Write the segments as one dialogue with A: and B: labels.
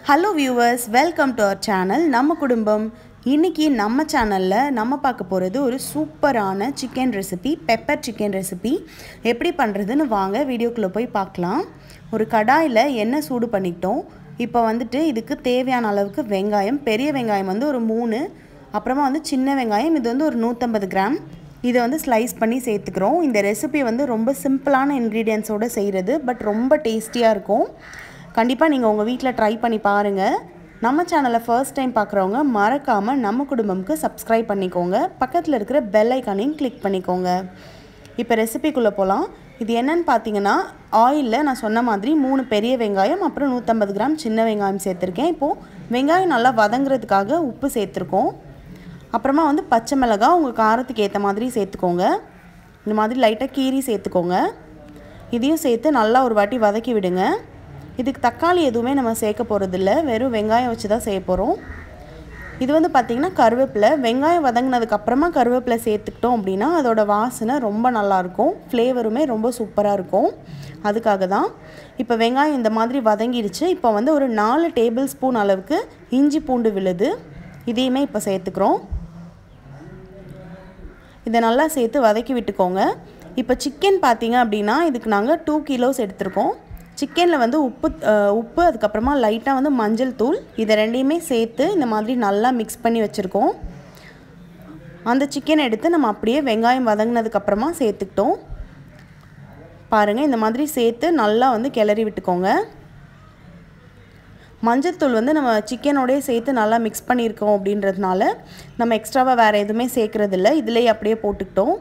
A: hello viewers welcome to our channel நம்ம குடும்பம் இன்றைக்கி நம்ம சேனலில் நம்ம பார்க்க போகிறது ஒரு சூப்பரான chicken recipe pepper chicken recipe எப்படி பண்ணுறதுன்னு வாங்க வீடியோக்குள்ளே போய் பார்க்கலாம் ஒரு கடாயில் எண்ணெய் சூடு பண்ணிக்கிட்டோம் இப்போ வந்துட்டு இதுக்கு தேவையான அளவுக்கு வெங்காயம் பெரிய வெங்காயம் வந்து ஒரு மூணு அப்புறமா வந்து சின்ன வெங்காயம் இது வந்து ஒரு நூற்றம்பது கிராம் இதை வந்து ஸ்லைஸ் பண்ணி சேர்த்துக்கிறோம் இந்த ரெசிபி வந்து ரொம்ப சிம்பிளான இன்க்ரீடியன்ஸோடு செய்கிறது பட் ரொம்ப டேஸ்டியாக இருக்கும் கண்டிப்பாக நீங்கள் உங்கள் வீட்டில் ட்ரை பண்ணி பாருங்கள் நம்ம சேனலை ஃபர்ஸ்ட் டைம் பார்க்குறவங்க மறக்காமல் நம்ம குடும்பம்க்கு சப்ஸ்கிரைப் பண்ணிக்கோங்க பக்கத்தில் இருக்கிற பெல் ஐக்கானையும் கிளிக் பண்ணிக்கோங்க இப்போ ரெசிபிக்குள்ளே போகலாம் இது என்னன்னு பார்த்தீங்கன்னா ஆயிலில் நான் சொன்ன மாதிரி மூணு பெரிய வெங்காயம் அப்புறம் நூற்றம்பது கிராம் சின்ன வெங்காயம் சேர்த்துருக்கேன் இப்போது வெங்காயம் நல்லா வதங்குறதுக்காக உப்பு சேர்த்துருக்கோம் அப்புறமா வந்து பச்சை மிளகாய் உங்கள் காரத்துக்கு ஏற்ற மாதிரி சேர்த்துக்கோங்க இந்த மாதிரி லைட்டாக கீரி சேர்த்துக்கோங்க இதையும் சேர்த்து நல்லா ஒரு வாட்டி வதக்கி விடுங்க இதுக்கு தக்காளி எதுவுமே நம்ம சேர்க்க போகிறதில்ல வெறும் வெங்காயம் வச்சு தான் செய்ய போகிறோம் இது வந்து பார்த்திங்கன்னா கருவேப்பிலை வெங்காயம் வதங்கினதுக்கப்புறமா கருவேப்பிலை சேர்த்துக்கிட்டோம் அப்படின்னா அதோட வாசனை ரொம்ப நல்லாயிருக்கும் ஃப்ளேவருமே ரொம்ப சூப்பராக இருக்கும் அதுக்காக தான் இப்போ வெங்காயம் இந்த மாதிரி வதங்கிடுச்சு இப்போ வந்து ஒரு நாலு டேபிள் ஸ்பூன் அளவுக்கு இஞ்சி பூண்டு விழுது இதையுமே இப்போ சேர்த்துக்கிறோம் இதை நல்லா சேர்த்து வதக்கி விட்டுக்கோங்க இப்போ சிக்கன் பார்த்தீங்க அப்படின்னா இதுக்கு நாங்கள் டூ கிலோஸ் எடுத்திருக்கோம் சிக்கனில் வந்து உப்பு உப்பு அதுக்கப்புறமா லைட்டாக வந்து மஞ்சள் தூள் இதை ரெண்டையுமே சேர்த்து இந்த மாதிரி நல்லா மிக்ஸ் பண்ணி வச்சுருக்கோம் அந்த சிக்கன் எடுத்து நம்ம அப்படியே வெங்காயம் வதங்கினதுக்கப்புறமா சேர்த்துக்கிட்டோம் பாருங்கள் இந்த மாதிரி சேர்த்து நல்லா வந்து கிளறி விட்டுக்கோங்க மஞ்சத்தூள் வந்து நம்ம சிக்கனோடய சேர்த்து நல்லா மிக்ஸ் பண்ணியிருக்கோம் அப்படின்றதுனால நம்ம எக்ஸ்ட்ராவாக வேறு எதுவுமே சேர்க்குறதில்ல இதிலேயே அப்படியே போட்டுக்கிட்டோம்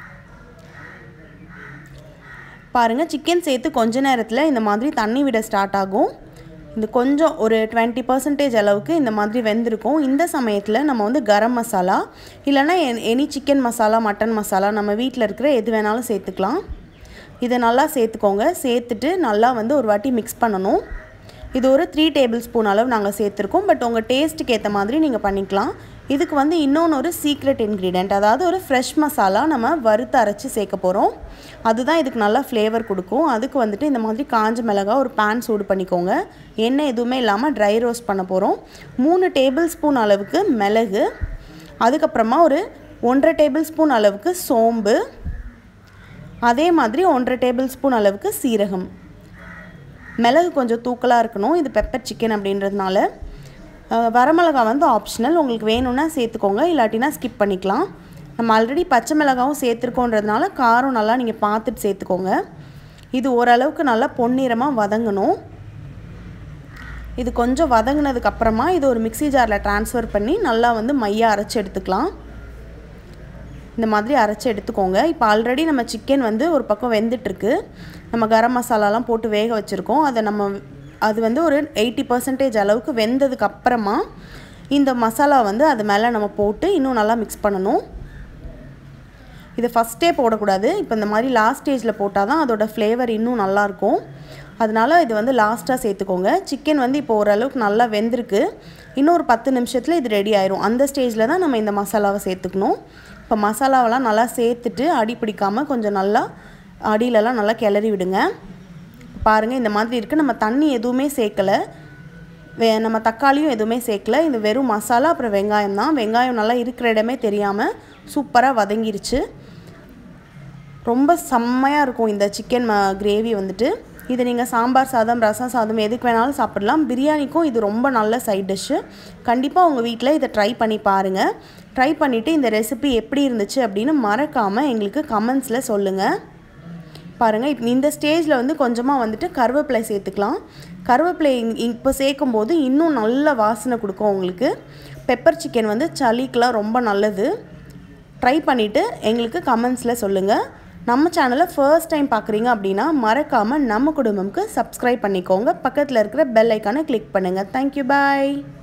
A: பாருங்கள் சிக்கன் சேர்த்து கொஞ்ச நேரத்தில் இந்த மாதிரி தண்ணி விட ஸ்டார்ட் ஆகும் இந்த கொஞ்சம் ஒரு டுவெண்ட்டி பர்சன்டேஜ் அளவுக்கு இந்த மாதிரி வெந்திருக்கும் இந்த சமயத்தில் நம்ம வந்து கரம் மசாலா இல்லைனா any chicken masala mutton masala நம்ம வீட்டில் இருக்கிற எது வேணாலும் சேர்த்துக்கலாம் இதை நல்லா சேர்த்துக்கோங்க சேர்த்துட்டு நல்லா வந்து ஒரு வாட்டி மிக்ஸ் பண்ணணும் இது ஒரு த்ரீ டேபிள் ஸ்பூன் அளவு நாங்கள் சேர்த்துருக்கோம் பட் உங்கள் டேஸ்ட்டுக்கு ஏற்ற மாதிரி நீங்கள் பண்ணிக்கலாம் இதுக்கு வந்து இன்னொன்று ஒரு சீக்ரெட் இன்க்ரீடியண்ட் அதாவது ஒரு ஃப்ரெஷ் மசாலா நம்ம வறுத்து அரைச்சி சேர்க்க போகிறோம் அதுதான் இதுக்கு நல்லா ஃப்ளேவர் கொடுக்கும் அதுக்கு வந்துட்டு இந்த மாதிரி காஞ்ச மிளகா ஒரு பேன் சூடு பண்ணிக்கோங்க எண்ணெய் எதுவுமே இல்லாமல் ட்ரை ரோஸ்ட் பண்ண போகிறோம் மூணு டேபிள் ஸ்பூன் அளவுக்கு மிளகு அதுக்கப்புறமா ஒரு ஒன்றரை டேபிள் ஸ்பூன் அளவுக்கு சோம்பு அதே மாதிரி ஒன்றரை டேபிள் ஸ்பூன் அளவுக்கு சீரகம் மிளகு கொஞ்சம் தூக்கலாக இருக்கணும் இது பெப்பர் சிக்கன் அப்படின்றதுனால வரமிளகா வந்து ஆப்ஷனல் உங்களுக்கு வேணும்னா சேர்த்துக்கோங்க இல்லாட்டினா ஸ்கிப் பண்ணிக்கலாம் நம்ம ஆல்ரெடி பச்சை மிளகாவும் சேர்த்துருக்கோன்றதுனால காரம் நல்லா நீங்கள் பார்த்துட்டு சேர்த்துக்கோங்க இது ஓரளவுக்கு நல்லா பொன்னிறமாக வதங்கணும் இது கொஞ்சம் வதங்கினதுக்கப்புறமா இது ஒரு மிக்சி ஜாரில் ட்ரான்ஸ்ஃபர் பண்ணி நல்லா வந்து மையாக அரைச்சி எடுத்துக்கலாம் இந்த மாதிரி அரைச்சி எடுத்துக்கோங்க இப்போ ஆல்ரெடி நம்ம சிக்கன் வந்து ஒரு பக்கம் வெந்துட்டுருக்கு நம்ம கரம் மசாலாலாம் போட்டு வேக வச்சுருக்கோம் அதை நம்ம அது வந்து ஒரு எயிட்டி பர்சன்டேஜ் அளவுக்கு வெந்ததுக்கு அப்புறமா இந்த மசாலா வந்து அது மேலே நம்ம போட்டு இன்னும் நல்லா மிக்ஸ் பண்ணணும் இதை ஃபஸ்ட்டே போடக்கூடாது இப்போ இந்த மாதிரி லாஸ்ட் ஸ்டேஜில் போட்டால் தான் அதோடய ஃப்ளேவர் இன்னும் நல்லாயிருக்கும் அதனால் இது வந்து லாஸ்ட்டாக சேர்த்துக்கோங்க சிக்கன் வந்து இப்போ ஓரளவுக்கு நல்லா வெந்திருக்கு இன்னும் ஒரு பத்து நிமிஷத்தில் இது ரெடி ஆயிரும் அந்த ஸ்டேஜில் தான் நம்ம இந்த மசாலாவை சேர்த்துக்கணும் இப்போ மசாலாவெல்லாம் நல்லா சேர்த்துட்டு அடி பிடிக்காமல் கொஞ்சம் நல்லா அடியிலலாம் நல்லா கிளறி விடுங்க பாருங்கள் இந்த மாதிரி இருக்குது நம்ம தண்ணி எதுவுமே சேர்க்கலை வே நம்ம தக்காளியும் எதுவுமே சேர்க்கல இது வெறும் மசாலா அப்புறம் வெங்காயம் தான் வெங்காயம் நல்லா இருக்கிற இடமே தெரியாமல் சூப்பராக வதங்கிருச்சு ரொம்ப செம்மையாக இருக்கும் இந்த சிக்கன் ம கிரேவி வந்துட்டு இதை நீங்கள் சாம்பார் சாதம் ரசம் சாதம் எதுக்கு வேணாலும் சாப்பிடலாம் பிரியாணிக்கும் இது ரொம்ப நல்ல சைட் டிஷ்ஷு கண்டிப்பாக உங்கள் வீட்டில் இதை ட்ரை பண்ணி பாருங்கள் ட்ரை பண்ணிவிட்டு இந்த ரெசிபி எப்படி இருந்துச்சு அப்படின்னு மறக்காமல் எங்களுக்கு கமெண்ட்ஸில் சொல்லுங்கள் பாருங்கள் இப்போ இந்த ஸ்டேஜில் வந்து கொஞ்சமாக வந்துட்டு கருவேப்பிலை சேர்த்துக்கலாம் கருவேப்பிலை இப்போ சேர்க்கும் போது இன்னும் நல்ல வாசனை கொடுக்கும் உங்களுக்கு பெப்பர் சிக்கன் வந்து சளிக்கெலாம் ரொம்ப நல்லது ட்ரை பண்ணிவிட்டு எங்களுக்கு கமெண்ட்ஸில் சொல்லுங்கள் நம்ம சேனலை ஃபர்ஸ்ட் டைம் பார்க்குறீங்க அப்படின்னா மறக்காமல் நம்ம குடும்பம்க்கு சப்ஸ்கிரைப் பண்ணிக்கோங்க பக்கத்தில் இருக்கிற பெல் ஐக்கானை கிளிக் பண்ணுங்கள் தேங்க்யூ பாய்